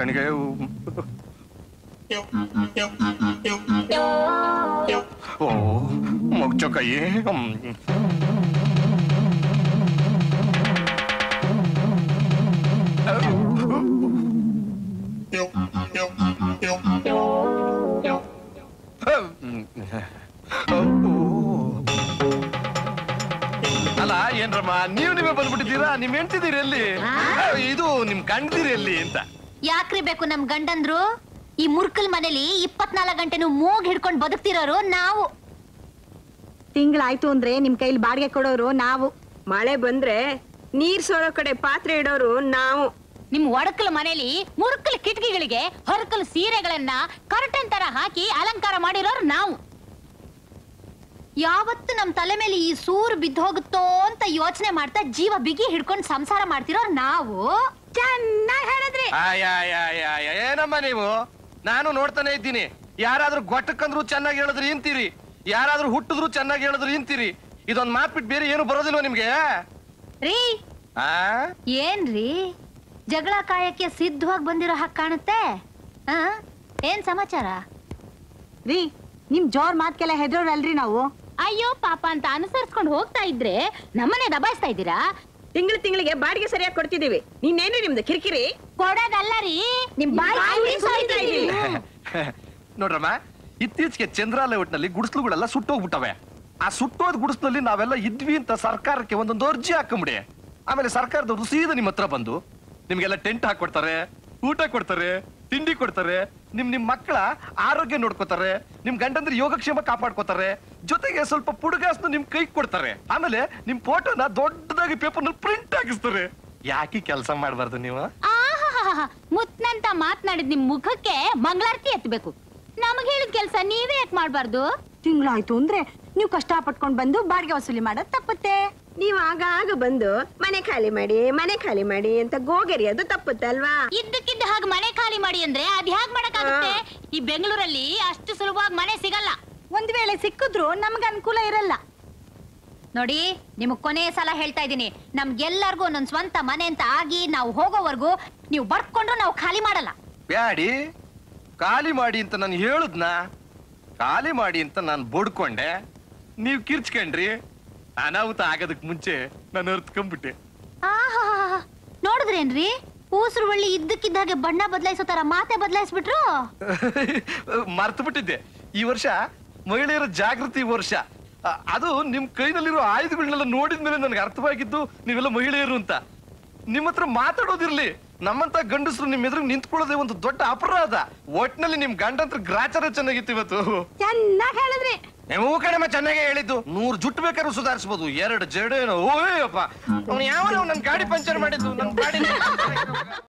ನನಗೆ ಓ ಮುಗ್ಚೋ ಕೈ ಹ್ಮ್. ಅಲ್ಲ ಏನ್ರಮ್ಮ ನೀವು ನೀವೇ ಬಂದ್ಬಿಟ್ಟಿದ್ದೀರಾ ನಿಮ್ ಹೆಂಡ್ತಿದ್ದೀರಿ ಎಲ್ಲಿ ಇದು ನಿಮ್ ಗಂಡ್ದಿರಿ ಎಲ್ಲಿ ಅಂತ ಯಾಕ್ರಿ ಬೇಕು ನಮ್ ಗಂಡಂದ್ರು ಈ ಮುರ್ಕಲ್ ಮನೇಲಿ ಇಪ್ಪತ್ನಾಲ್ಕು ಗಂಟೆನು ಮೂಗ್ ಹಿಡ್ಕೊಂಡ್ ಬದುಕ್ತಿರೋರು ನಾವು ತಿಂಗಳಾಯ್ತು ಅಂದ್ರೆ ನಿಮ್ ಕೈಲಿ ಬಾಡಿಗೆ ಕೊಡೋರು ನಾವು ಮಳೆ ಬಂದ್ರೆ ನೀರ್ ಸೋಡೋ ಕಡೆ ಪಾತ್ರೆ ಇಡೋರು ನಾವು ನಿಮ್ ಒಡಕಲ್ ಮನೇಲಿ ಮುರುಕಲ್ ಕಿಟಕಿಗಳಿಗೆ ಹೊರಕಲ್ ಸೀರೆಗಳನ್ನ ಕರ್ಟನ್ ತರ ಹಾಕಿ ಅಲಂಕಾರ ಮಾಡಿರೋರು ನಾವು ಯಾವತ್ತು ನಮ್ ತಲೆ ಮೇಲೆ ಈ ಸೂರು ಬಿದ್ದು ಹೋಗುತ್ತೋ ಅಂತ ಯೋಚನೆ ಮಾಡ್ತಾ ಜೀವ ಬಿಗಿ ಹಿಡ್ಕೊಂಡ್ ಸಂಸಾರ ಮಾಡ್ತಿರೋರು ನಾವು ಚೆನ್ನಾಗಿ ಹೇಳಿದ್ರಿ ಆಯಾಯಾಯಾಯ, ಏನಮ್ಮ ನೀವು ನಾನು ನೋಡ್ತಾನೆ ಇದ್ದೀನಿ ಯಾರಾದ್ರೂ ಗೊಟ್ಟಕ್ಕಂದ್ರು ಚೆನ್ನಾಗಿ ಹೇಳಿದ್ರಿ ಇಂತೀರಿ ಯಾರಾದ್ರೂ ಹುಟ್ಟಿದ್ರು ಚೆನ್ನಾಗಿ ಹೇಳಿದ್ರಿ ಇಂತೀರಿ ಇದೊಂದ್ ಮಾತ್ ಬಿಟ್ಟು ಬೇರೆ ಏನು ಬರೋದಿಲ್ವ ನಿಮ್ಗೆ ರೀ ಆ ಏನ್ರಿ ಜಗಳ ಕಾಯಕ್ಕೆ ಸಿದ್ಧವಾಗಿ ಬಂದಿರೋ ಹಾಗೆ ಕಾಣುತ್ತೆ ಆ? ಏನ್ ಸಮಾಚಾರ ರೀ ನಿಮ್ ಜೋರ್ ಮಾತ್ಕೆಲ್ಲ ಹೆದ್ರೋರಲ್ರಿ ನಾವು ಅಯ್ಯೋ ಪಾಪ ಅಂತ ಅನುಸರಿಸ್ಕೊಂಡು ಹೋಗ್ತಾ ಇದ್ರೆ ನಮ್ಮನೆ ದಬಾಯಿಸ್ತಾ ಇದ್ದೀರಾ ತಿಂಗಳ ತಿಂಗಳಿಗೆ ಬಾಡಿಗೆ ಸರಿಯಾಗಿ ಕೊಡ್ತಿದೀವಿ ನೀನೇನು ನಿಮ್ದು ಕಿರಿಕಿರಿ ಕೊಡೋದಲ್ಲ ರೀ ನಿಮ್ ಬಾಯಿ ಬಾಯಿ ಸುರಿತಾ ಸುರಿತಾ ಇದೀವಿ. ಇದೀವಿ. ನೋಡ್ರಮ್ಮ ಇತ್ತೀಚೆಗೆ ಚಂದ್ರ ಲೇಔಟ್ನಲ್ಲಿ ಗುಡಿಸ್ಲುಗಳೆಲ್ಲ ಸುಟ್ಟೋಗ್ಬಿಟ್ಟವೆ ಆ ಸುಟ್ಟೋದ್ ಗುಡಿಸ್ಲಲ್ಲಿ ನಾವೆಲ್ಲ ಇದ್ವಿ ಅಂತ ಸರ್ಕಾರಕ್ಕೆ ಒಂದೊಂದು ಅರ್ಜಿ ಹಾಕೊಂಬಿಡಿ ಆಮೇಲೆ ಸರ್ಕಾರದವ್ರು ಸೀದಾ ನಿಮ್ಮ ಹತ್ರ ಬಂದು ನಿಮ್ಗೆಲ್ಲ ಟೆಂಟ್ ಹಾಕೊಡ್ತಾರೆ ಊಟ ಕೊಡ್ತಾರೆ ತಿಂಡಿ ಕೊಡ್ತಾರೆ ನಿಮ್ ನಿಮ್ ಮಕ್ಕಳ ಆರೋಗ್ಯ ನೋಡ್ಕೋತಾರೆ ನಿಮ್ ಗಂಡಂದ್ರ ಯೋಗಕ್ಷೇಮ ಕಾಪಾಡ್ಕೋತಾರೆ ಜೊತೆಗೆ ಸ್ವಲ್ಪ ಪುಡುಗಾಸ್ನು ನಿಮ್ ಕೈ ಕೊಡ್ತಾರೆ ಆಮೇಲೆ ನಿಮ್ ಫೋಟೋನ ದೊಡ್ಡದಾಗಿ ಪೇಪರ್ ನಲ್ಲಿ ಪ್ರಿಂಟ್ ಹಾಕಿಸ್ತಾರೆ ಯಾಕೆ ಕೆಲಸ ಮಾಡಬಾರ್ದು ನೀವು ಆಹಾಹಾಹಾ. ಮುತ್ನಂತ ಮಾತ್ನಾಡಿದ್ ನಿಮ್ ಮುಖಕ್ಕೆ ಮಂಗಳಾರತಿ ಎತ್ತಬೇಕು ನಮಗ್ ಹೇಳಿದ ಕೆಲ್ಸ ನೀವೇ ಯಾಕೆ ಮಾಡ್ಬಾರ್ದು ತಿಂಗಳಾಯ್ತು ಅಂದ್ರೆ ನೀವು ಕಷ್ಟ ಪಟ್ಕೊಂಡ್ ಬಂದು ಬಾಡಿಗೆ ವಸೂಲಿ ಮಾಡೋದ್ ತಪ್ಪುತ್ತೆ ನೀವು ಆಗಾಗ ಬಂದು ಮನೆ ಖಾಲಿ ಮಾಡಿ ಮನೆ ಖಾಲಿ ಮಾಡಿ ಅಂತ ಗೋಗರಿಯೋದು ತಪ್ಪುತ್ತಲ್ವಾ ಇದ್ದಕ್ಕಿದ್ದ ಹಾಗೆ ಮನೆ ಖಾಲಿ ಮಾಡಿ ಅಂದ್ರೆ ಅದ್ ಹ್ಯಾಗ್ ಮಾಡಕ್ಕಾಗುತ್ತೆ ಈ ಬೆಂಗಳೂರಲ್ಲಿ ಅಷ್ಟು ಸುಲಭವಾಗಿ ಮನೆ ಸಿಗಲ್ಲ ಒಂದ್ ವೇಳೆ ಸಿಕ್ಕಿದ್ರು ನಮ್ಗೆ ಅನುಕೂಲ ಇರಲ್ಲ ನೋಡಿ ನಿಮಗ್ ಕೊನೆ ಸಲ ಹೇಳ್ತಾ ಇದೀನಿ ನಮ್ಗೆಲ್ಲರಿಗೂ ಒಂದೊಂದ್ ಸ್ವಂತ ಮನೆ ಅಂತ ಆಗಿ ನಾವು ಹೋಗೋವರೆಗೂ ನೀವು ಬರ್ಕೊಂಡ್ರು ನಾವು ಖಾಲಿ ಮಾಡಲ್ಲ ಬ್ಯಾಡಿ ಖಾಲಿ ಮಾಡಿ ಅಂತ ನಾನು ಹೇಳುದ್ನ ಖಾಲಿ ಮಾಡಿ ಅಂತ ನಾನು ಬಡ್ಕೊಂಡೆ ನೀವ್ ಕಿರ್ಚ್ಕೊಂಡ್ರಿ ಅನಾಹುತ ಆಗೋದಕ್ ಮುಂಚೆ ನಾನು ಅರ್ತ್ಕೊಂಡ್ಬಿಟ್ಟೆ ಆಹಾಹಾಹಾ. ನೋಡಿದ್ರೇನ್ರಿ ಊಸರು ಬಳ್ಳಿ ಇದ್ದಕ್ಕಿದ್ದಾಗೆ ಬಣ್ಣ ಬದಲಾಯಿಸೋ ತರ ಮಾತೆ ಬದಲಾಯಿಸ್ಬಿಟ್ರು ಮರ್ತು ಬಿಟ್ಟಿದ್ದೆ ಈ ವರ್ಷ ಮಹಿಳೆಯರ ಜಾಗೃತಿ ವರ್ಷ ಅ, ಅದು ನಿಮ್ ಕೈನಲ್ಲಿರೋ ಆಯುಧಗಳನ್ನೆಲ್ಲ ನೋಡಿದ್ಮೇಲೆ ನನಗೆ ಅರ್ಥವಾಗಿದ್ದು ನೀವೆಲ್ಲ ಮಹಿಳೆಯರು ಅಂತ ನಿಮ್ಮ ಹತ್ರ ಮಾತಾಡೋದಿರ್ಲಿ ನಮ್ಮಂತ ಗಂಡಸರು ನಿಮ್ ಎದುರು ನಿಂತ್ಕೊಳ್ಳೋದೇ ಒಂದು ದೊಡ್ಡ ಅಪರಾಧ ಒಟ್ನಲ್ಲಿ ನಿಮ್ ಗಂಡಂತ್ರ ಗ್ರಾಚಾರ ಚೆನ್ನಾಗಿತ್ತು ಇವತ್ತು ಚೆನ್ನಾಗ್ ಹೇಳಿದ್ರಿ ನೀವು ಕಡಿಮೆ ಚೆನ್ನಾಗೇ ಹೇಳಿದ್ದು ನೂರ್ ಜುಟ್ಟು ಬೇಕಾದ್ರೂ ಸುಧಾರಿಸಬಹುದು ಎರಡು ಜಡೇನು ಓಯಪ್ಪ ಅವ್ನು ಯಾವ ನನ್ ಗಾಡಿ ಪಂಚರ್ ಮಾಡಿದ್ದು ನನ್ ಗಾಡಿ